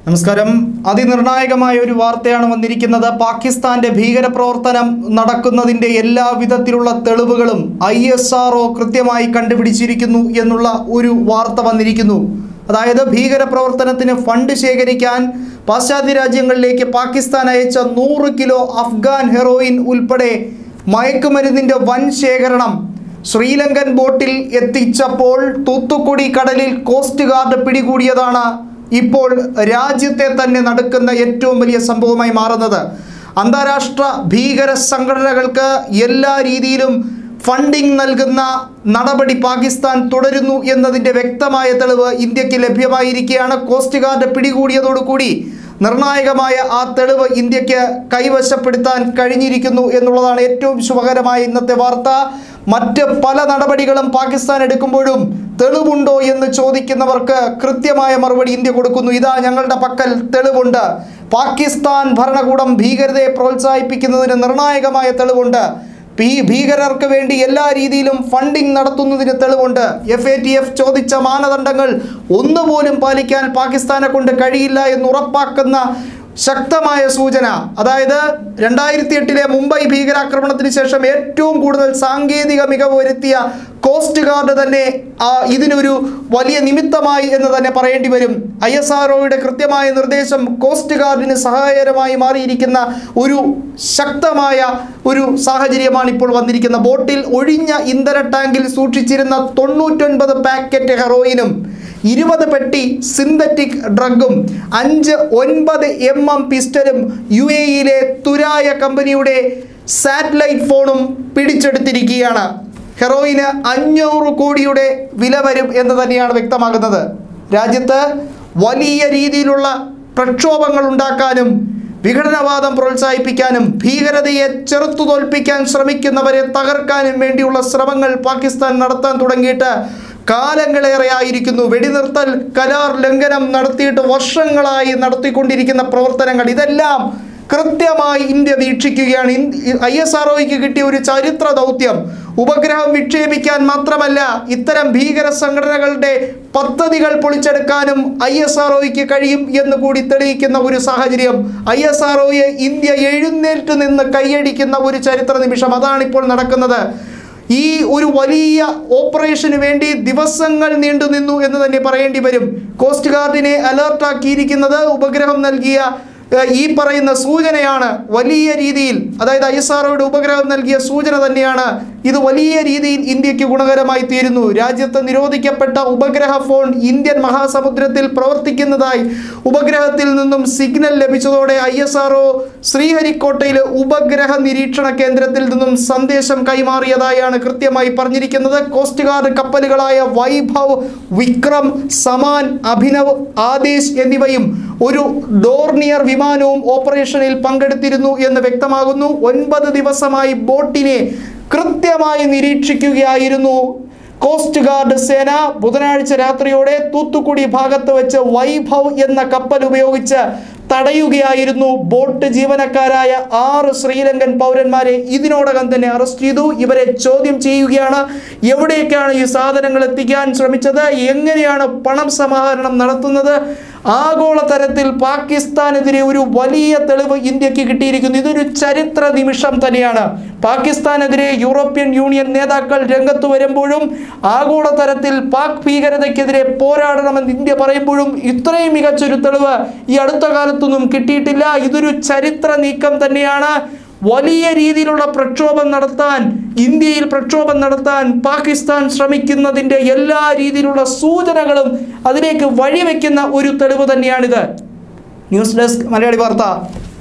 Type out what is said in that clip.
നമസ്കാരം അതിനിർണായകമായ ഒരു വാർത്തയാണ് വന്നിരിക്കുന്നത് പാകിസ്ഥാന്റെ ഭീകരപ്രവർത്തനം നടക്കുന്നതിന്റെ എല്ലാ വിധത്തിലുള്ള തെളിവുകളും ഐ എസ് ആർ കൃത്യമായി കണ്ടുപിടിച്ചിരിക്കുന്നു എന്നുള്ള ഒരു വാർത്ത വന്നിരിക്കുന്നു അതായത് ഭീകരപ്രവർത്തനത്തിന് ഫണ്ട് ശേഖരിക്കാൻ പാശ്ചാത്യ രാജ്യങ്ങളിലേക്ക് പാകിസ്ഥാൻ അയച്ച നൂറ് കിലോ അഫ്ഗാൻ ഹെറോയിൻ ഉൾപ്പെടെ മയക്കുമരുന്നിന്റെ വൻ ശേഖരണം ശ്രീലങ്കൻ ബോട്ടിൽ എത്തിച്ചപ്പോൾ തൂത്തുക്കുടി കടലിൽ കോസ്റ്റ് ഗാർഡ് പിടികൂടിയതാണ് ഇപ്പോൾ രാജ്യത്തെ തന്നെ നടക്കുന്ന ഏറ്റവും വലിയ സംഭവമായി മാറുന്നത് അന്താരാഷ്ട്ര ഭീകര സംഘടനകൾക്ക് എല്ലാ രീതിയിലും ഫണ്ടിംഗ് നൽകുന്ന നടപടി പാകിസ്ഥാൻ തുടരുന്നു എന്നതിൻ്റെ വ്യക്തമായ തെളിവ് ഇന്ത്യക്ക് ലഭ്യമായിരിക്കുകയാണ് കോസ്റ്റ് ഗാർഡ് പിടികൂടിയതോടുകൂടി നിർണായകമായ ആ തെളിവ് ഇന്ത്യക്ക് കൈവശപ്പെടുത്താൻ കഴിഞ്ഞിരിക്കുന്നു എന്നുള്ളതാണ് ഏറ്റവും ശുഭകരമായ ഇന്നത്തെ വാർത്ത മറ്റ് പല നടപടികളും പാകിസ്ഥാൻ എടുക്കുമ്പോഴും തെളിവുണ്ടോ എന്ന് ചോദിക്കുന്നവർക്ക് കൃത്യമായ മറുപടി ഇന്ത്യ കൊടുക്കുന്നു ഇതാ ഞങ്ങളുടെ പക്കൽ തെളിവുണ്ട് പാകിസ്ഥാൻ ഭരണകൂടം ഭീകരതയെ പ്രോത്സാഹിപ്പിക്കുന്നതിന് നിർണായകമായ തെളിവുണ്ട് പി ഭീകരർക്ക് വേണ്ടി എല്ലാ രീതിയിലും ഫണ്ടിംഗ് നടത്തുന്നതിന് തെളിവുണ്ട് എഫ് എ ടി എഫ് ചോദിച്ച മാനദണ്ഡങ്ങൾ ഒന്നുപോലും പാലിക്കാൻ പാകിസ്ഥാനെ കൊണ്ട് കഴിയില്ല എന്ന് ഉറപ്പാക്കുന്ന ശക്തമായ സൂചന അതായത് രണ്ടായിരത്തി എട്ടിലെ മുംബൈ ഭീകരാക്രമണത്തിന് ശേഷം ഏറ്റവും കൂടുതൽ സാങ്കേതിക മികവ് വരുത്തിയ കോസ്റ്റ് ഗാർഡ് തന്നെ ആ, ഇതിനൊരു വലിയ നിമിത്തമായി എന്ന് തന്നെ പറയേണ്ടി വരും ഐ എസ് ആർ കൃത്യമായ നിർദ്ദേശം കോസ്റ്റ് ഗാർഡിന് സഹായകരമായി മാറിയിരിക്കുന്ന ഒരു ശക്തമായ ഒരു സാഹചര്യമാണ് ഇപ്പോൾ വന്നിരിക്കുന്ന ബോട്ടിൽ ഒഴിഞ്ഞ ഇന്ധന ടാങ്കിൽ സൂക്ഷിച്ചിരുന്ന തൊണ്ണൂറ്റൊൻപത് പാക്കറ്റ് ഹെറോയിനും ഇരുപത് പെട്ടി സിന്തറ്റിക് ഡ്രഗും അഞ്ച് ഒൻപത് എം എം പിസ്റ്റലും യു എയിലെ തുരായ കമ്പനിയുടെ സാറ്റലൈറ്റ് ഫോണും പിടിച്ചെടുത്തിരിക്കുകയാണ് ഹെറോയിന് അഞ്ഞൂറ് കോടിയുടെ വില വരും എന്ന് തന്നെയാണ് വ്യക്തമാകുന്നത് രാജ്യത്ത് വലിയ രീതിയിലുള്ള പ്രക്ഷോഭങ്ങൾ ഉണ്ടാക്കാനും വിഘടനവാദം പ്രോത്സാഹിപ്പിക്കാനും ഭീകരതയെ ചെറുത്തു തോൽപ്പിക്കാൻ ശ്രമിക്കുന്നവരെ തകർക്കാനും വേണ്ടിയുള്ള ശ്രമങ്ങൾ പാകിസ്ഥാൻ നടത്താൻ തുടങ്ങിയിട്ട് കാലങ്ങളേറെ ആയിരിക്കുന്നു വെടിനിർത്തൽ കരാർ ലംഘനം നടത്തിയിട്ട് വർഷങ്ങളായി നടത്തിക്കൊണ്ടിരിക്കുന്ന പ്രവർത്തനങ്ങൾ ഇതെല്ലാം കൃത്യമായി ഇന്ത്യ വീക്ഷിക്കുകയാണ് ഐ എസ് ആർ കിട്ടിയ ഒരു ചരിത്ര ദൗത്യം ഉപഗ്രഹം വിക്ഷേപിക്കാൻ മാത്രമല്ല ഇത്തരം ഭീകര സംഘടനകളുടെ പദ്ധതികൾ പൊളിച്ചെടുക്കാനും ഐ എസ് ആർ കഴിയും എന്ന് കൂടി തെളിയിക്കുന്ന ഒരു സാഹചര്യം ഐ എസ് ആർ ഇന്ത്യ എഴുന്നേറ്റ് നിന്ന് കൈയടിക്കുന്ന ഒരു ചരിത്ര നിമിഷം അതാണ് ഇപ്പോൾ നടക്കുന്നത് ഈ ഒരു വലിയ ഓപ്പറേഷന് വേണ്ടി ദിവസങ്ങൾ നീണ്ടു നിന്നു എന്ന് തന്നെ പറയേണ്ടി വരും കോസ്റ്റ് ഗാർഡിനെ അലർട്ടാക്കിയിരിക്കുന്നത് ഉപഗ്രഹം നൽകിയ ഏഹ്, ഈ പറയുന്ന സൂചനയാണ് വലിയ രീതിയിൽ അതായത് ഐ എസ് ആർഒയുടെ ഉപഗ്രഹം നൽകിയ സൂചന തന്നെയാണ് ഇത് വലിയ രീതിയിൽ ഇന്ത്യക്ക് ഗുണകരമായി തീരുന്നു രാജ്യത്ത് നിരോധിക്കപ്പെട്ട ഉപഗ്രഹ ഫോൺ ഇന്ത്യൻ മഹാസമുദ്രത്തിൽ പ്രവർത്തിക്കുന്നതായി ഉപഗ്രഹത്തിൽ നിന്നും സിഗ്നൽ ലഭിച്ചതോടെ ഐ എസ് ആർഒ ശ്രീഹരിക്കോട്ടയിലെ ഉപഗ്രഹ നിരീക്ഷണ കേന്ദ്രത്തിൽ നിന്നും സന്ദേശം കൈമാറിയതായാണ് കൃത്യമായി പറഞ്ഞിരിക്കുന്നത് കോസ്റ്റ് ഗാർഡ് കപ്പലുകളായ വൈഭവ് വിക്രം സമാൻ അഭിനവ് ആദേശ് എന്നിവയും ഒരു ഡോർണിയർ വിമാനവും ഓപ്പറേഷനിൽ പങ്കെടുത്തിരുന്നു എന്ന് വ്യക്തമാകുന്നു ഒൻപത് ദിവസമായി ബോട്ടിനെ കൃത്യമായി നിരീക്ഷിക്കുകയായിരുന്നു കോസ്റ്റ് ഗാർഡ് സേന ബുധനാഴ്ച രാത്രിയോടെ തൂത്തുക്കുടി ഭാഗത്ത് വെച്ച് വൈഭവ് എന്ന കപ്പൽ ഉപയോഗിച്ച് തടയുകയായിരുന്നു ബോട്ട് ജീവനക്കാരായ ആറ് ശ്രീലങ്കൻ പൗരന്മാരെ ഇതിനോടകം തന്നെ അറസ്റ്റ് ചെയ്തു ഇവരെ ചോദ്യം ചെയ്യുകയാണ് എവിടേക്കാണ് ഈ സാധനങ്ങൾ എത്തിക്കാൻ ശ്രമിച്ചത് എങ്ങനെയാണ് പണം സമാഹരണം നടത്തുന്നത് ആഗോളതലത്തിൽ പാകിസ്ഥാനെതിരെ ഒരു വലിയ തെളിവ് ഇന്ത്യക്ക് കിട്ടിയിരിക്കുന്നു ഇതൊരു ചരിത്ര നിമിഷം തന്നെയാണ് പാകിസ്ഥാനെതിരെ യൂറോപ്യൻ യൂണിയൻ നേതാക്കൾ രംഗത്ത് വരുമ്പോഴും ആഗോളതലത്തിൽ പാക് ഭീകരതയ്ക്കെതിരെ പോരാടണമെന്ന് ഇന്ത്യ പറയുമ്പോഴും ഇത്രയും മികച്ചൊരു തെളിവ് ഈ അടുത്ത കാലത്തൊന്നും കിട്ടിയിട്ടില്ല ഇതൊരു ചരിത്ര നീക്കം തന്നെയാണ് വലിയ രീതിയിലുള്ള പ്രക്ഷോഭം നടത്താൻ ഇന്ത്യയിൽ പ്രക്ഷോഭം നടത്താൻ പാകിസ്ഥാൻ ശ്രമിക്കുന്നതിൻ്റെ എല്ലാ രീതിയിലുള്ള സൂചനകളും അതിലേക്ക് വഴിവെക്കുന്ന ഒരു തെളിവ് തന്നെയാണിത് ന്യൂസ് ഡെസ്ക് മലയാളി വാർത്ത